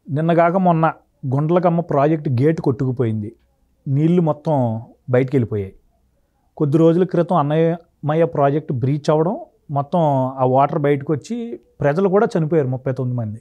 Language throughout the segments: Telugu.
నిన్నగాక మొన్న గుండ్లకమ్మ ప్రాజెక్టు గేటు కొట్టుకుపోయింది నీళ్లు మొత్తం బయటికి వెళ్ళిపోయాయి కొద్ది రోజుల క్రితం అన్నయ్యమయ్య ప్రాజెక్టు బ్రీచ్ అవ్వడం మొత్తం ఆ వాటర్ బయటకు వచ్చి ప్రజలు కూడా చనిపోయారు ముప్పై తొమ్మిది మంది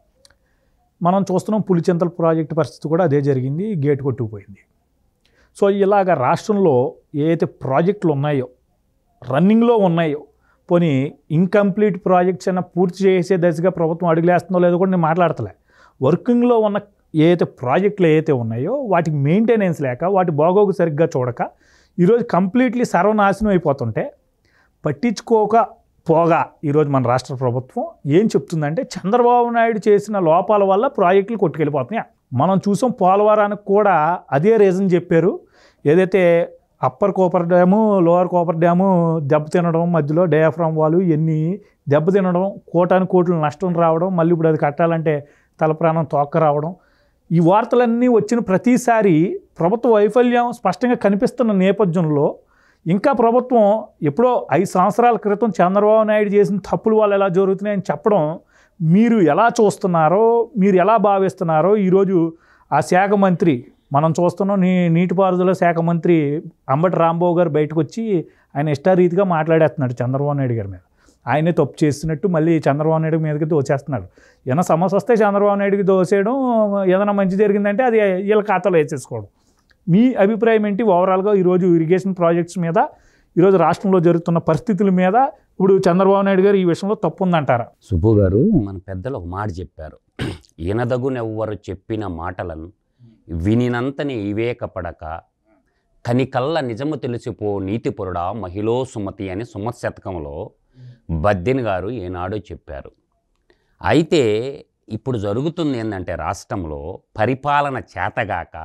మనం చూస్తున్నాం పులిచింతల ప్రాజెక్టు పరిస్థితి కూడా అదే జరిగింది గేటు కొట్టుకుపోయింది సో ఇలాగ రాష్ట్రంలో ఏ అయితే ప్రాజెక్టులు ఉన్నాయో రన్నింగ్లో ఉన్నాయో పోనీ ఇన్కంప్లీట్ ప్రాజెక్ట్స్ అయినా పూర్తి చేసే దశగా ప్రభుత్వం అడుగులేస్తుందో లేదో కూడా నేను మాట్లాడతలే వర్కింగ్లో ఉన్న ఏ అయితే ప్రాజెక్టులు ఏవైతే ఉన్నాయో వాటి మెయింటెనెన్స్ లేక వాటి బాగోగు సరిగ్గా చూడక ఈరోజు కంప్లీట్లీ సర్వనాశనం అయిపోతుంటే పట్టించుకోక పోగా ఈరోజు మన రాష్ట్ర ప్రభుత్వం ఏం చెప్తుందంటే చంద్రబాబు నాయుడు చేసిన లోపాల వల్ల ప్రాజెక్టులు కొట్టుకెళ్ళిపోతున్నాయి మనం చూసాం పోలవరానికి కూడా అదే రీజన్ చెప్పారు ఏదైతే అప్పర్ కోపర్ డ్యాము లోవర్ కోపర్ డ్యాము దెబ్బతినడం మధ్యలో డయాఫ్రామ్ వాళ్ళు ఇవన్నీ దెబ్బతినడం కోటాను కోట్లు నష్టం రావడం మళ్ళీ ఇప్పుడు అది కట్టాలంటే తల ప్రాణం తోక్క రావడం ఈ వార్తలన్నీ వచ్చిన ప్రతిసారి ప్రభుత్వ వైఫల్యం స్పష్టంగా కనిపిస్తున్న నేపథ్యంలో ఇంకా ప్రభుత్వం ఎప్పుడో ఐదు సంవత్సరాల క్రితం చంద్రబాబు నాయుడు చేసిన తప్పులు వాళ్ళు ఎలా జరుగుతున్నాయని చెప్పడం మీరు ఎలా చూస్తున్నారో మీరు ఎలా భావిస్తున్నారో ఈరోజు ఆ శాఖ మంత్రి మనం చూస్తున్నాం నీ నీటిపారుదల శాఖ మంత్రి అంబటి రాంబాబు గారు బయటకు వచ్చి ఆయన ఇష్టారీతిగా మాట్లాడేస్తున్నాడు చంద్రబాబు నాయుడు గారి మీద ఆయనే తప్పు చేస్తున్నట్టు మళ్ళీ చంద్రబాబు నాయుడు మీదకి దోచేస్తున్నాడు ఏదైనా సమస్య వస్తే చంద్రబాబు నాయుడుకి దోసేయడం ఏదైనా మంచి జరిగిందంటే అది వీళ్ళ ఖాతాలో వేసేసుకోవడం మీ అభిప్రాయం ఏంటి ఓవరాల్గా ఈరోజు ఇరిగేషన్ ప్రాజెక్ట్స్ మీద ఈరోజు రాష్ట్రంలో జరుగుతున్న పరిస్థితుల మీద ఇప్పుడు చంద్రబాబు నాయుడు గారు ఈ విషయంలో తప్పు ఉందంటారా సుబ్బు గారు మన పెద్దలు ఒక మాట చెప్పారు ఈనదగునెవ్వరు చెప్పిన మాటలను వినినంతని వివేకపడక కనికల్ల నిజము తెలిసిపో నీతిపరుడా మహిళో సుమతి అని సుమత్ శతకంలో బద్దెన్ గారు ఏనాడో చెప్పారు అయితే ఇప్పుడు జరుగుతుంది ఏంటంటే రాష్ట్రంలో పరిపాలన చేతగాక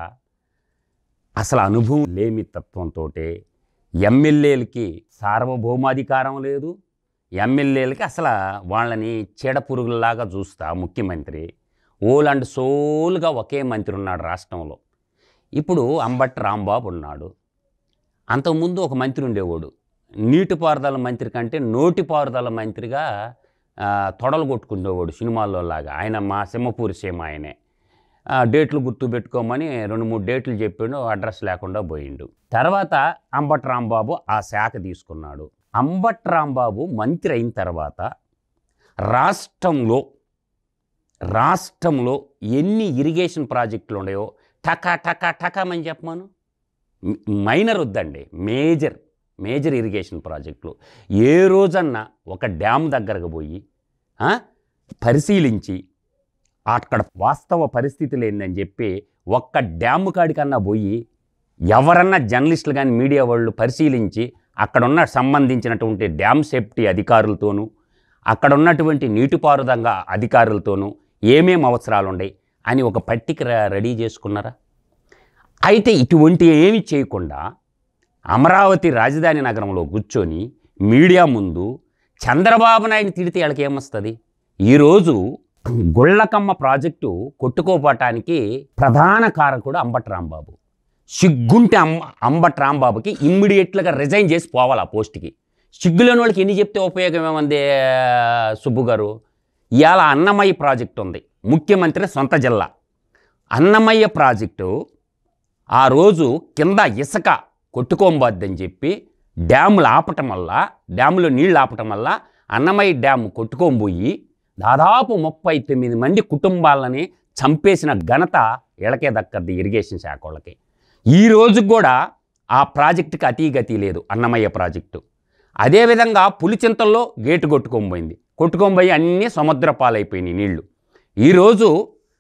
అసలు అనుభవం లేమి తత్వంతో ఎమ్మెల్యేలకి సార్వభౌమాధికారం లేదు ఎమ్మెల్యేలకి అసలు వాళ్ళని చీడపురుగుల్లాగా చూస్తా ముఖ్యమంత్రి ఓల్ అండ్ సోల్గా ఒకే మంత్రి ఉన్నాడు రాష్ట్రంలో ఇప్పుడు అంబట్ రాంబాబు ఉన్నాడు అంతకుముందు ఒక మంత్రి ఉండేవాడు నీటిపారుదల మంత్రి కంటే నోటిపారుదల మంత్రిగా ఆ, తొడలు కొట్టుకునేవాడు సినిమాల్లో లాగా ఆయన మా సింహపూరి సీమ ఆయనే ఆ, డేట్లు గుర్తు పెట్టుకోమని రెండు మూడు డేట్లు చెప్పిండు అడ్రస్ లేకుండా పోయిండు తర్వాత అంబట్ రాంబాబు ఆ శాఖ తీసుకున్నాడు అంబట్ రాంబాబు మంత్రి అయిన తర్వాత రాష్ట్రంలో రాష్ట్రంలో ఎన్ని ఇరిగేషన్ ప్రాజెక్టులు ఉన్నాయో టకా టకా టకామని చెప్పమాను మ్- మైనర్ వద్దండి మేజర్ మేజర్ ఇరిగేషన్ ప్రాజెక్టులు ఏ రోజన్నా ఒక డ్యామ్ దగ్గరకు పోయి ఆ, పరిశీలించి అక్కడ వాస్తవ పరిస్థితులు ఏందని చెప్పి ఒక్క డ్యామ్ కాడికన్నా పోయి ఎవరన్నా జర్నలిస్టులు కానీ మీడియా వాళ్ళు పరిశీలించి అక్కడ ఉన్న సంబంధించినటువంటి డ్యామ్ సేఫ్టీ అధికారులతోనూ అక్కడ ఉన్నటువంటి నీటిపారుదంగా అధికారులతోనూ ఏమేం అవసరాలు ఉన్నాయి అని ఒక పట్టిక ర- రెడీ చేసుకున్నారా అయితే ఇటువంటి ఏమి చేయకుండా అమరావతి రాజధాని నగరంలో కూర్చొని మీడియా ముందు చంద్రబాబు నాయుడు తిడితే వీళ్ళకి ఏమొస్తుంది ఈరోజు గుళ్ళకమ్మ ప్రాజెక్టు కొట్టుకోపోవటానికి ప్రధాన కారకుడు అంబటి రాంబాబు సిగ్గుంటే అమ్మ అంబటి రాంబాబుకి ఇమ్మీడియట్లుగా రిజైన్ చేసి పోవాలి ఆ పోస్ట్కి సిగ్గులేని వాళ్ళకి ఎన్ని చెప్తే ఉపయోగం ఏమంది సుబ్బు గారు ఇవాళ అన్నమయ్య ప్రాజెక్టు ఉంది ముఖ్యమంత్రి సొంత జిల్లా అన్నమయ్య ప్రాజెక్టు ఆ రోజు కింద ఇసుక కొట్టుకోబోద్దని చెప్పి డ్యాములు ఆపటం వల్ల డ్యాములో నీళ్ళు ఆపటం వల్ల అన్నమయ్య డ్యామ్ కొట్టుకోబోయి దాదాపు ముప్పై తొమ్మిది మంది కుటుంబాలని చంపేసిన ఘనత ఇళ్ళకే దక్కద్ది ఇరిగేషన్ శాఖ వాళ్ళకి ఈ రోజు కూడా ఆ ప్రాజెక్టుకి అతీగతి లేదు అన్నమయ్య ప్రాజెక్టు అదేవిధంగా పులిచింతల్లో గేటు కొట్టుకోబోయింది కొట్టుకోబోయి అన్నీ సముద్ర పాలైపోయినాయి నీళ్లు ఈరోజు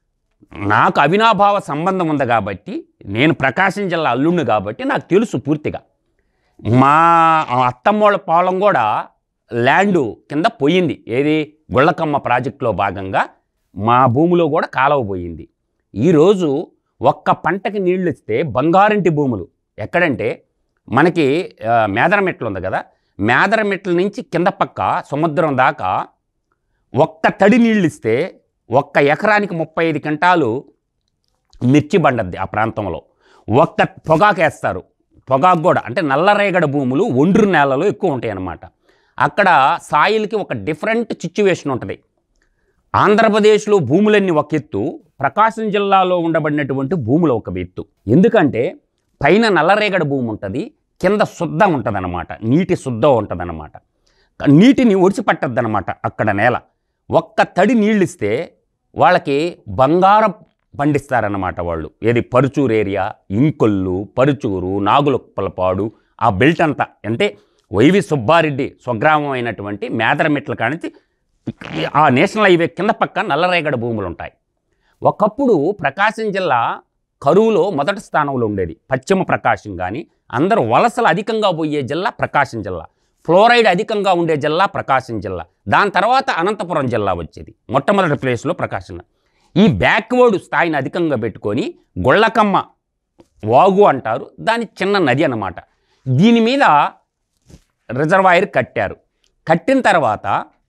నాకు అవినాభావ సంబంధం ఉంది కాబట్టి నేను ప్రకాశం జిల్లా అల్లుడిని కాబట్టి నాకు తెలుసు పూర్తిగా మా అత్తమ్మోళ్ళ పొలం కూడా ల్యాండు కింద పోయింది ఏది గుళ్ళకమ్మ ప్రాజెక్టులో భాగంగా మా భూమిలో కూడా కాలువ పోయింది ఈరోజు ఒక్క పంటకి నీళ్ళు ఇస్తే బంగారంటి భూములు ఎక్కడంటే మనకి ఆ, మేదరమెట్లు ఉంది కదా మేదరమెట్ల నుంచి కింద పక్క సముద్రం దాకా ఒక్క తడి నీళ్ళు ఇస్తే ఒక్క ఎకరానికి ముప్పై ఐదు క్వింటాలు మిర్చి పండద్ది ఆ ప్రాంతంలో ఒక్క పొగాకు వేస్తారు పొగాకు కూడా అంటే నల్లరేగడ భూములు ఒండ్రు నేలలో ఎక్కువ ఉంటాయి అన్నమాట అక్కడ సాయిల్కి ఒక డిఫరెంట్ సిచ్యువేషన్ ఉంటుంది ఆంధ్రప్రదేశ్లో భూములన్నీ ఒక ఎత్తు ప్రకాశం జిల్లాలో ఉండబడినటువంటి భూములు ఒక ఎత్తు ఎందుకంటే పైన నల్లరేగడి భూమి ఉంటుంది కింద శుద్ధ ఉంటుందన్నమాట నీటి శుద్ధ ఉంటుందన్నమాట నీటిని ఒడిచిపట్టద్దనమాట అక్కడ నేల ఒక్క తడి నీళ్ళు ఇస్తే వాళ్ళకి బంగారం పండిస్తారన్నమాట వాళ్ళు ఏది పరుచూరు ఏరియా ఇంకొల్లు పరుచూరు నాగులపలపాడు ఆ బెల్ట్ అంతా అంటే వైవి సుబ్బారెడ్డి స్వగ్రామం అయినటువంటి మేదరమిట్ల కానించి ఆ నేషనల్ హైవే కింద పక్క నల్లరేగడి భూములు ఉంటాయి ఒకప్పుడు ప్రకాశం జిల్లా కరువులో మొదటి స్థానంలో ఉండేది పశ్చిమ ప్రకాశం కానీ అందరూ వలసలు అధికంగా పోయే జిల్లా ప్రకాశం జిల్లా ఫ్లోరైడ్ అధికంగా ఉండే జిల్లా ప్రకాశం జిల్లా దాని తర్వాత అనంతపురం జిల్లా వచ్చేది మొట్టమొదటి ప్లేస్లో ప్రకాశం ఈ బ్యాక్వర్డ్ స్థాయిని అధికంగా పెట్టుకొని గొళ్ళకమ్మ వాగు అంటారు దాని చిన్న నది అన్నమాట దీని మీద రిజర్వాయర్ కట్టారు కట్టిన తర్వాత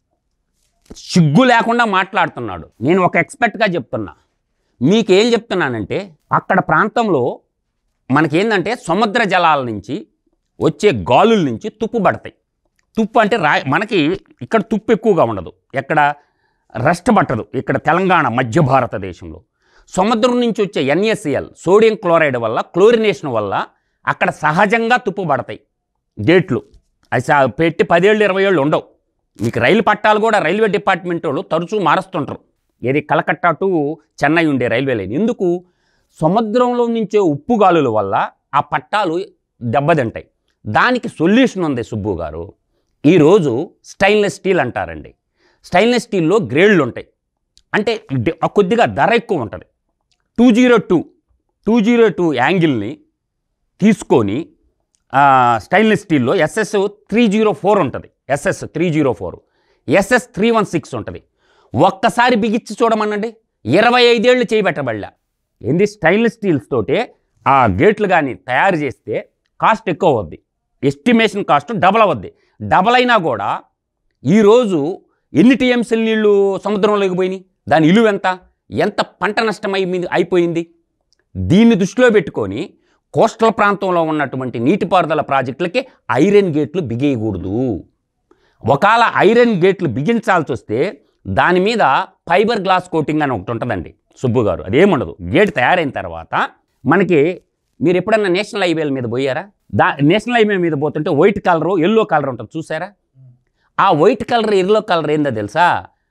సిగ్గు లేకుండా మాట్లాడుతున్నాడు నేను ఒక ఎక్స్పర్ట్గా చెప్తున్నా మీకేం చెప్తున్నానంటే అక్కడ ప్రాంతంలో మనకేందంటే సముద్ర జలాల నుంచి వచ్చే గాలుల నుంచి తుప్పు పడతాయి తుప్పు అంటే రా మనకి ఇక్కడ తుప్పు ఎక్కువగా ఉండదు ఎక్కడ రస్ట్ పట్టదు ఇక్కడ తెలంగాణ మధ్య భారతదేశంలో సముద్రం నుంచి వచ్చే ఎన్ఎస్సిఎల్ సోడియం క్లోరైడ్ వల్ల క్లోరినేషన్ వల్ల అక్కడ సహజంగా తుప్పు పడతాయి గేట్లు అది సా- పెట్టి పదేళ్ళు ఇరవై ఏళ్ళు ఉండవు మీకు రైలు పట్టాలు కూడా రైల్వే డిపార్ట్మెంట్ వాళ్ళు తరచూ మారుస్తుంటారు ఏది కలకత్తా టు చెన్నై ఉండే రైల్వే లైన్ ఎందుకు సముద్రంలో నుంచే ఉప్పు గాలుల వల్ల ఆ పట్టాలు దెబ్బతింటాయి దానికి సొల్యూషన్ ఉంది సుబ్బు గారు ఈరోజు స్టైన్లెస్ స్టీల్ అంటారండి స్టైన్లెస్ స్టీల్లో గ్రేడ్లు ఉంటాయి అంటే డి- ఆ కొద్దిగా ధర ఎక్కువ ఉంటుంది two zero two two zero two యాంగిల్ని తీసుకొని ఆ, స్టైన్లెస్ స్టీల్లో ఎస్ఎస్ త్రీ జీరో ఫోర్ ఉంటుంది SS three zero four SS three one six ఉంటుంది ఒక్కసారి బిగించి చూడమనండి ఇరవై ఐదేళ్ళు చేయబెట్టబడలే ఏంది స్టైన్లెస్ స్టీల్స్ తోటే ఆ గేట్లు కానీ తయారు చేస్తే కాస్ట్ ఎక్కువ అవుద్ది ఎస్టిమేషన్ కాస్ట్ డబల్ అవుద్ది డబల్ అయినా కూడా ఈరోజు ఎన్ని టీఎంసీల నీళ్లు సముద్రంలోకి పోయినాయి దాని ఇలువ ఎంత ఎంత పంట నష్టం అయి అయిపోయింది దీన్ని దృష్టిలో పెట్టుకొని కోస్టల్ ప్రాంతంలో ఉన్నటువంటి నీటిపారుదల ప్రాజెక్టులకి ఐరన్ గేట్లు బిగేయకూడదు ఒకవేళ ఐరన్ గేట్లు బిగించాల్సి వస్తే దాని మీద ఫైబర్ గ్లాస్ కోటింగ్ అని ఒకటి ఉంటుందండి సుబ్బు గారు అదేముండదు గేట్ తయారైన తర్వాత మనకి మీరు ఎప్పుడన్నా నేషనల్ హైవేల మీద పోయారా దా నేషనల్ హైవే మీద పోతుంటే వైట్ కలరు ఎల్లో కలర్ ఉంటుంది చూసారా ఆ వైట్ కలర్ ఎల్లో కలర్ ఏందో తెలుసా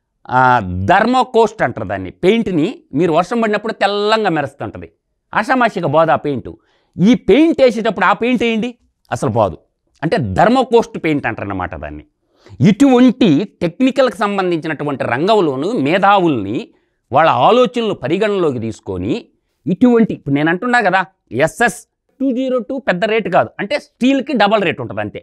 ధర్మోకోస్ట్ అంటారు దాన్ని పెయింట్ని మీరు వర్షం పడినప్పుడు తెల్లంగా మెరుస్తుంటుంది ఆషామాషిక బాధ ఆ పెయింట్ ఈ పెయింట్ వేసేటప్పుడు ఆ పెయింట్ వేయండి అసలు బాదు అంటే ధర్మోకోస్ట్ పెయింట్ అంటారన్నమాట దాన్ని ఇటువంటి టెక్నికల్కి సంబంధించినటువంటి రంగంలోను మేధావుల్ని వాళ్ళ ఆలోచనలు పరిగణలోకి తీసుకొని ఇటువంటి ఇప్పుడు నేను అంటున్నా కదా ఎస్ఎస్ టూ జీరో టూ పెద్ద రేటు కాదు అంటే స్టీల్కి డబల్ రేట్ ఉంటుంది అంతే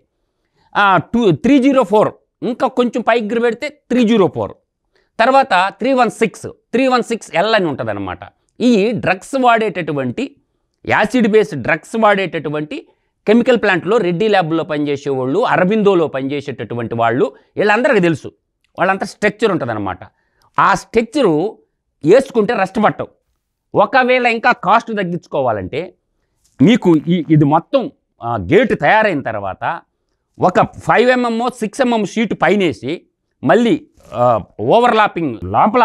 టూ త్రీ జీరో ఫోర్ ఇంకా కొంచెం పైకి పెడితే త్రీ జీరో ఫోర్ తర్వాత three one six three one six L అని ఉంటుంది అనమాట ఈ డ్రగ్స్ వాడేటటువంటి యాసిడ్ బేస్డ్ డ్రగ్స్ వాడేటటువంటి కెమికల్ ప్లాంట్లో రెడ్డి ల్యాబ్లో పనిచేసే వాళ్ళు అరబిందోలో పనిచేసేటటువంటి వాళ్ళు వీళ్ళందరికీ తెలుసు వాళ్ళంతా స్ట్రక్చర్ ఉంటుందన్నమాట ఆ స్ట్రక్చరు వేసుకుంటే రెస్ట్ పట్టవు ఒకవేళ ఇంకా కాస్ట్ తగ్గించుకోవాలంటే మీకు ఈ ఇది మొత్తం ఆ, గేటు తయారైన తర్వాత ఒక five MM six MM sheet పైనేసి మళ్ళీ ఓవర్లాపింగ్ లోపల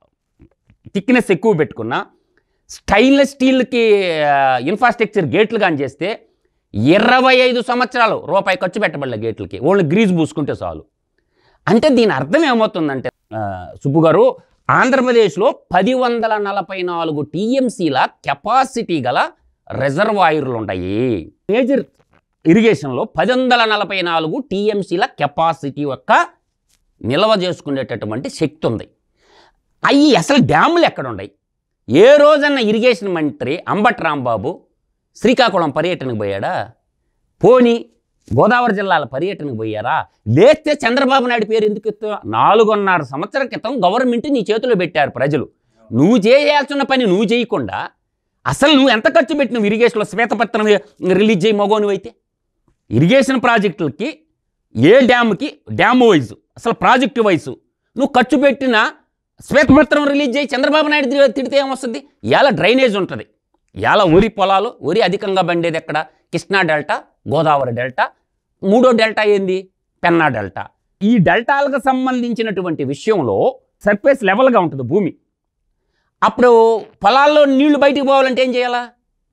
థిక్నెస్ ఎక్కువ పెట్టుకున్న స్టైన్లెస్ స్టీల్కి ఇన్ఫ్రాస్ట్రక్చర్ గేట్లు కానీ చేస్తే ఇరవై ఐదు సంవత్సరాలు రూపాయి ఖర్చు పెట్టబడలే గేట్లకి ఓన్లీ గ్రీజ్ పూసుకుంటే చాలు అంటే దీని అర్థం ఏమవుతుందంటే ఆ, సుబ్బు గారు ఆంధ్రప్రదేశ్లో పది వందల నలభై నాలుగు టీఎంసీల కెపాసిటీ గల రిజర్వాయర్లు ఉంటాయి మేజర్ ఇరిగేషన్లో పది వందల నలభై నాలుగు టీఎంసీల కెపాసిటీ యొక్క నిల్వ చేసుకునేటటువంటి శక్తి ఉంది అవి అసలు డ్యాములు ఎక్కడ ఉన్నాయి ఏ రోజన్న ఇరిగేషన్ మంత్రి అంబట్ రాంబాబు శ్రీకాకుళం పర్యటనకు పోయాడా పోని గోదావరి జిల్లాల పర్యటనకు పోయారా లేస్తే చంద్రబాబు నాయుడు పేరు ఎందుకు ఎత్తు నాలుగున్నర సంవత్సరం క్రితం గవర్నమెంట్ నీ చేతిలో పెట్టారు ప్రజలు నువ్వు చేయాల్సిన పని నువ్వు చేయకుండా అసలు నువ్వు ఎంత ఖర్చు పెట్టినావు ఇరిగేషన్లో శ్వేతపత్రం రిలీజ్ చేయి మగోను అయితే ఇరిగేషన్ ప్రాజెక్టులకి ఏ డ్యామ్కి డ్యామ్ వైజ్ అసలు ప్రాజెక్టు వైజ్ నువ్వు ఖర్చు పెట్టిన శ్వేతపత్రం రిలీజ్ చేయి చంద్రబాబు నాయుడు తి- తిడితే ఏమొస్తుంది ఇవాళ డ్రైనేజ్ ఉంటుంది ఇవాళ వరి పొలాలు వరి అధికంగా పండేది ఎక్కడ కృష్ణా డెల్టా గోదావరి డెల్టా మూడో డెల్టా ఏంది పెన్నా డెల్టా ఈ డెల్టాలకు సంబంధించినటువంటి విషయంలో సర్ఫేస్ లెవెల్గా ఉంటుంది భూమి అప్పుడు పొలాల్లో నీళ్లు బయటికి పోవాలంటే ఏం చేయాలా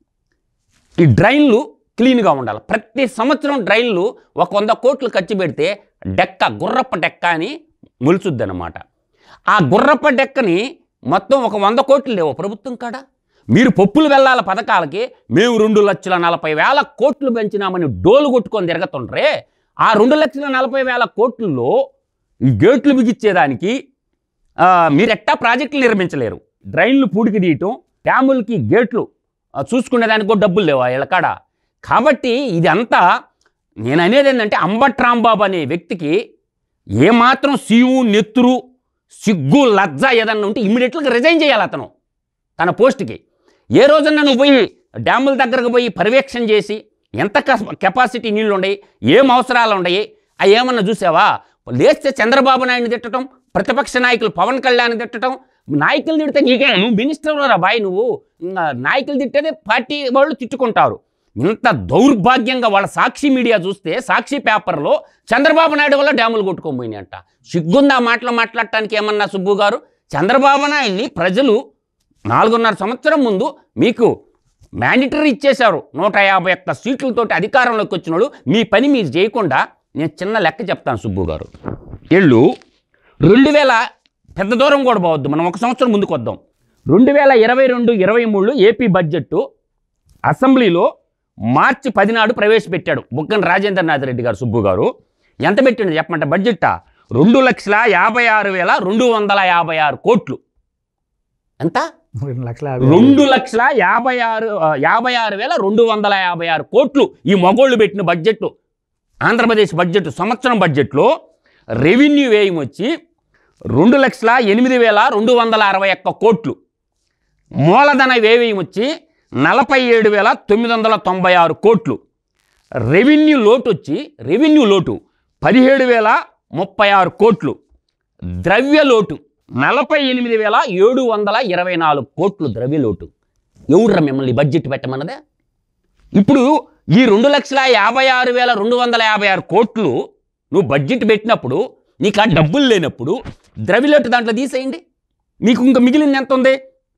ఈ డ్రైన్లు క్లీన్గా ఉండాలి ప్రతి సంవత్సరం డ్రైన్లు ఒక వంద కోట్లు ఖర్చు పెడితే డెక్క గుర్రప్ప డెక్క అని మొలుచుద్ది అనమాట ఆ గుర్రప్ప డెక్కని మొత్తం ఒక వంద కోట్లు లేవు ప్రభుత్వం కాడ మీరు పప్పులు వెళ్ళాల పథకాలకి మేము రెండు లక్షల నలభై వేల కోట్లు పెంచినామని డోలు కొట్టుకొని తిరగతుండ్రే ఆ రెండు లక్షల నలభై వేల కోట్లలో ఈ గేట్లు బిగించేదానికి ఆ, మీరెట్టా ప్రాజెక్టులు నిర్మించలేరు డ్రైన్లు పూడికి తీయటం డ్యాములకి గేట్లు ఆ, చూసుకునేదానికి కూడా డబ్బులు లేవు ఆ కాడ కాబట్టి ఇదంతా నేను అనేది ఏంటంటే అంబట్ రాంబాబు అనే వ్యక్తికి ఏమాత్రం సీవు నెత్తురు సిగ్గు లజ్జ ఏదన్నా ఉంటే ఇమ్మీడియట్గా రిజైన్ చేయాలి అతను తన పోస్ట్కి ఏ రోజన్నా నువ్వు పోయి డ్యాముల దగ్గరకు పోయి పర్యవేక్షణ చేసి ఎంత కస్- కెపాసిటీ నీళ్ళు ఉన్నాయి ఏం అవసరాలు ఉన్నాయి అవి ఏమన్నా చూసావా లేస్తే చంద్రబాబు నాయుడిని తిట్టడం ప్రతిపక్ష నాయకులు పవన్ కళ్యాణ్ తిట్టడం నాయకులు తిడితే నీకే నువ్వు మినిస్టర్ రా బాయ్ నువ్వు ఇంకా నాయకులు తిట్టేదే పార్టీ వాళ్ళు తిట్టుకుంటారు ఇంత దౌర్భాగ్యంగా వాళ్ళ సాక్షి మీడియా చూస్తే సాక్షి పేపర్లో చంద్రబాబు నాయుడు వల్ల డ్యాములు కొట్టుకోబోయినాయంట సిగ్గుందా మాటలు మాట్లాడటానికి ఏమన్నా సుబ్బు గారు చంద్రబాబు నాయుడిని ప్రజలు నాలుగున్నర సంవత్సరం ముందు మీకు మ్యాండిటరీ ఇచ్చేశారు నూట యాభై ఒక్క సీట్లతోటి అధికారంలోకి వచ్చినోడు మీ పని మీరు చేయకుండా నేను చిన్న లెక్క చెప్తాను సుబ్బు గారు వీళ్ళు రెండు వేల పెద్ద దూరం కూడా పోవద్దు మనం ఒక సంవత్సరం ముందుకు వద్దాం రెండు వేల ఇరవై రెండు ఇరవై మూడు ఏపీ బడ్జెట్ అసెంబ్లీలో మార్చి పది నాడు ప్రవేశపెట్టాడు బుగ్గన రాజేంద్రనాథ్ రెడ్డి గారు సుబ్బు గారు ఎంత పెట్టిండు చెప్పమంటే బడ్జెట్టా రెండు లక్షల యాభై ఆరు వేల రెండు వందల యాభై ఆరు కోట్లు ఎంత రెండు లక్షల యాభై రెండు లక్షల యాభై ఆరు ఆ, యాభై ఆరు వేల రెండు వందల యాభై ఆరు కోట్లు ఈ మగోళ్ళు పెట్టిన బడ్జెట్ ఆంధ్రప్రదేశ్ బడ్జెట్ సంవత్సరం బడ్జెట్లో రెవెన్యూ వ్యయం వచ్చి రెండు లక్షల ఎనిమిది వేల రెండు వందల అరవై ఒక్క కోట్లు మూలధన వ్యయం వచ్చి నలభై ఏడు వేల తొమ్మిది వందల తొంభై ఆరు కోట్లు రెవెన్యూ లోటు వచ్చి రెవెన్యూ లోటు పదిహేడు వేల ముప్పై ఆరు కోట్లు ద్రవ్య లోటు నలభై ఎనిమిది వేల ఏడు వందల ఇరవై నాలుగు కోట్లు ద్రవ్య లోటు ఎవడ్రా మిమ్మల్ని బడ్జెట్ పెట్టమన్నదే ఇప్పుడు ఈ రెండు లక్షల యాభై ఆరు వేల రెండు వందల యాభై ఆరు కోట్లు నువ్వు బడ్జెట్ పెట్టినప్పుడు నీకు ఆ డబ్బులు లేనప్పుడు ద్రవ్యలోటు దాంట్లో తీసేయండి మీకు ఇంకా మిగిలింది ఎంత ఉంది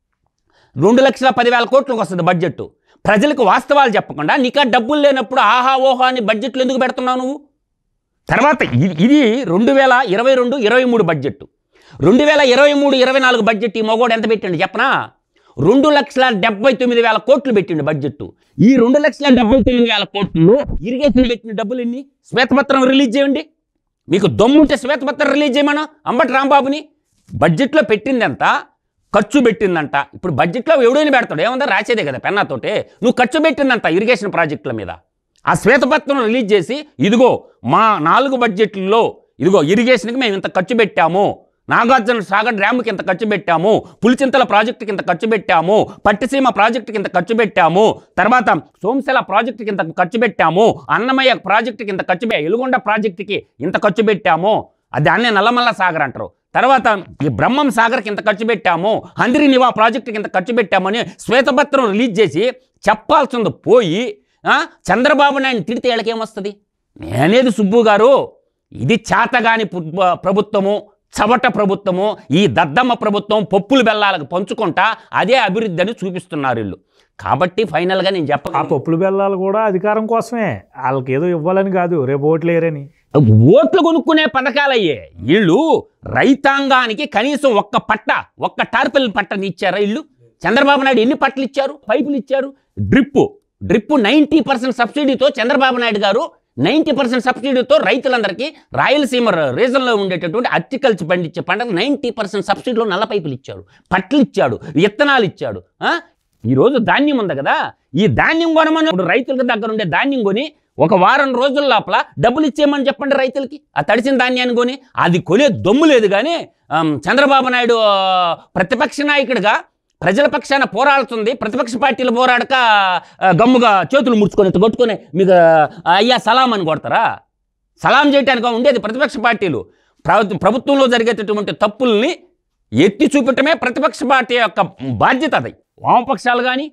రెండు లక్షల పదివేల కోట్లకు వస్తుంది బడ్జెట్ ప్రజలకు వాస్తవాలు చెప్పకుండా నీకు ఆ డబ్బులు లేనప్పుడు ఆహా ఓహా అని బడ్జెట్లు ఎందుకు పెడుతున్నావు నువ్వు తర్వాత ఇది ఇది రెండు వేల ఇరవై రెండు ఇరవై మూడు బడ్జెట్ రెండు వేల ఇరవై మూడు ఇరవై నాలుగు బడ్జెట్ ఈ మగోడు ఎంత పెట్టిండు చెప్పనా రెండు లక్షల డెబ్బై తొమ్మిది వేల కోట్లు పెట్టిండు బడ్జెట్ ఈ రెండు లక్షల డెబ్బై తొమ్మిది వేల కోట్లు ఇరిగేషన్ పెట్టిన డబ్బులు ఎన్ని శ్వేతపత్రం రిలీజ్ చేయండి మీకు దమ్ముంటే శ్వేతపత్రం రిలీజ్ చేయమను అంబటి రాంబాబుని బడ్జెట్లో పెట్టిందంత ఖర్చు పెట్టిందంట ఇప్పుడు బడ్జెట్లో ఎవడైనా పెడతాడు ఏముందా రాసేదే కదా పెన్నాతోటే నువ్వు ఖర్చు పెట్టిందంట ఇరిగేషన్ ప్రాజెక్టుల మీద ఆ శ్వేతపత్రం రిలీజ్ చేసి ఇదిగో మా నాలుగు బడ్జెట్లలో ఇదిగో ఇరిగేషన్కి మేము ఇంత ఖర్చు పెట్టాము నాగార్జున సాగర్ డ్యామ్కి ఇంత ఖర్చు పెట్టాము పులిచింతల ప్రాజెక్టుకి ఇంత ఖర్చు పెట్టాము పట్టిసీమ ప్రాజెక్టుకి ఇంత ఖర్చు పెట్టాము తర్వాత సోమశిల ప్రాజెక్టుకి ఇంత ఖర్చు పెట్టాము అన్నమయ్య ప్రాజెక్టుకి ఇంత ఖర్చు పెట్టాము ఎలుగొండ ప్రాజెక్టుకి ఇంత ఖర్చు పెట్టాము అది దాన్నే నల్లమల్ల సాగర్ అంటారు తర్వాత ఈ బ్రహ్మం సాగర్కి ఇంత ఖర్చు పెట్టాము హందిరి నివా ప్రాజెక్టుకి ఇంత ఖర్చు పెట్టామని శ్వేతపత్రం రిలీజ్ చేసి చెప్పాల్సింది పోయి ఆ, చంద్రబాబు నాయుడు తిడితే వీళ్ళకేమొస్తుంది నేనేది సుబ్బు గారు ఇది చేతగాని పు- ప్రభుత్వము చవట ప్రభుత్వము ఈ దద్దమ్మ ప్రభుత్వం పప్పులు బెల్లాలకు పంచుకుంటా అదే అభివృద్ధి అని చూపిస్తున్నారు వీళ్ళు కాబట్టి ఫైనల్గా నేను ఆ చెప్ప పప్పులు బెల్లాలు కూడా అధికారం కోసమే వాళ్ళకి ఏదో ఇవ్వాలని కాదు రేపు ఓట్లు వేయరని ఓట్లు కొనుక్కునే పథకాలయ్యే వీళ్ళు రైతాంగానికి కనీసం ఒక్క పట్ట ఒక్క టార్పిల్ పట్టని ఇచ్చారా వీళ్ళు చంద్రబాబు నాయుడు ఎన్ని పట్టలు ఇచ్చారు పైపులు ఇచ్చారు డ్రిప్ డ్రిప్ నైంటీ పర్సెంట్ సబ్సిడీతో చంద్రబాబు నాయుడు గారు నైంటీ పర్సెంట్ సబ్సిడీతో రైతులందరికీ రాయలసీమ రీజన్లో ఉండేటటువంటి అగ్రికల్చర్ పండించే పంటకు నైంటీ పర్సెంట్ సబ్సిడీలో నల్ల పైపులు ఇచ్చాడు పట్లు ఇచ్చాడు విత్తనాలు ఇచ్చాడు ఆ? ఈరోజు ధాన్యం ఉంది కదా ఈ ధాన్యం కొనమని ఇప్పుడు రైతుల దగ్గర ఉండే ధాన్యం కొని ఒక వారం రోజుల లోపల డబ్బులు ఇచ్చేయమని చెప్పండి రైతులకి ఆ తడిసిన ధాన్యాన్ని కొని అది కొనే దమ్ము లేదు కానీ ఆమ్, చంద్రబాబు నాయుడు ఆ, ప్రతిపక్ష నాయకుడిగా ప్రజల పక్షాన పోరాడుతుంది ప్రతిపక్ష పార్టీలు పోరాడక ఆ, గమ్ముగా చేతులు ముడుచుకొని ఇట్ట కొట్టుకొని మీకు ఆ, అయ్యా సలాం అని కొడతారా సలాం చేయడానికి ఉండేది ప్రతిపక్ష పార్టీలు ప్రభు- ప్రభుత్వంలో జరిగేటటువంటి తప్పుల్ని ఎత్తి చూపటమే ప్రతిపక్ష పార్టీ యొక్క బాధ్యత అది వామపక్షాలు కానీ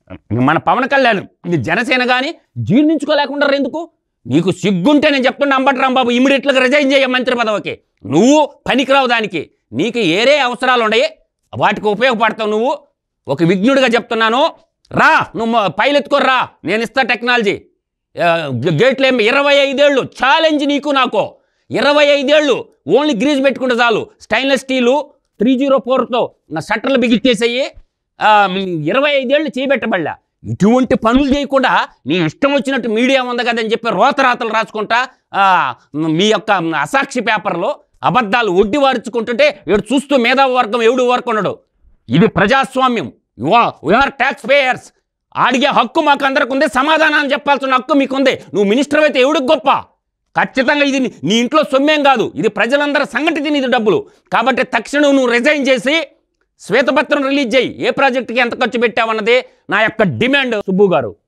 మన పవన్ కళ్యాణ్ ఈ జనసేన కానీ జీర్ణించుకోలేకుండా ఎందుకు నీకు సిగ్గుంటే నేను చెప్తున్నా అంబటి రాంబాబు ఇమీడియట్గా రిజైన్ చేయ మంత్రి పదవికి నువ్వు పనికిరావు దానికి నీకు ఏరే అవసరాలు ఉన్నాయి వాటికి ఉపయోగపడతావు నువ్వు ఒక విఘ్నుడిగా చెప్తున్నాను రా నువ్వు మ- పైలెత్తుకొని రా నేను ఇస్తా టెక్నాలజీ ఆ, గ- గేట్లు ఏమి ఇరవై ఐదేళ్ళు ఛాలెంజ్ నీకు నాకు ఇరవై ఐదేళ్ళు ఓన్లీ గ్రీజ్ పెట్టుకుంటే చాలు స్టైన్లెస్ స్టీలు త్రీ జీరో ఫోర్తో నా షట్టర్లు బిగిచ్చేసేయి ఇరవై ఐదేళ్ళు చేయబెట్టబడ్డా ఇటువంటి పనులు చేయకుండా నీ ఇష్టం వచ్చినట్టు మీడియా ఉంది కదని చెప్పి రోతరాతలు రాసుకుంటా ఆ, మీ యొక్క అసాక్షి పేపర్లో అబద్ధాలు ఒడ్డి వారుచుకుంటుంటే ఇడు చూస్తూ మేధావి వర్గం ఎవడు ఊరుకున్నాడు ఇది ప్రజాస్వామ్యం ఆర్ ట్యాక్స్ పేయర్స్ అడిగే హక్కు మాకు అందరికి ఉంది సమాధానాన్ని చెప్పాల్సిన హక్కు మీకుంది నువ్వు మినిస్టర్ అయితే ఎవడికి గొప్ప ఖచ్చితంగా ఇది నీ- నీ ఇంట్లో సొమ్మేం కాదు ఇది ప్రజలందరూ సంఘటిత ఇది డబ్బులు కాబట్టి తక్షణం నువ్వు రిజైన్ చేసి శ్వేతపత్రం రిలీజ్ చేయి ఏ ప్రాజెక్టుకి ఎంత ఖర్చు పెట్టావన్నది నా యొక్క డిమాండ్ సుబ్బు గారు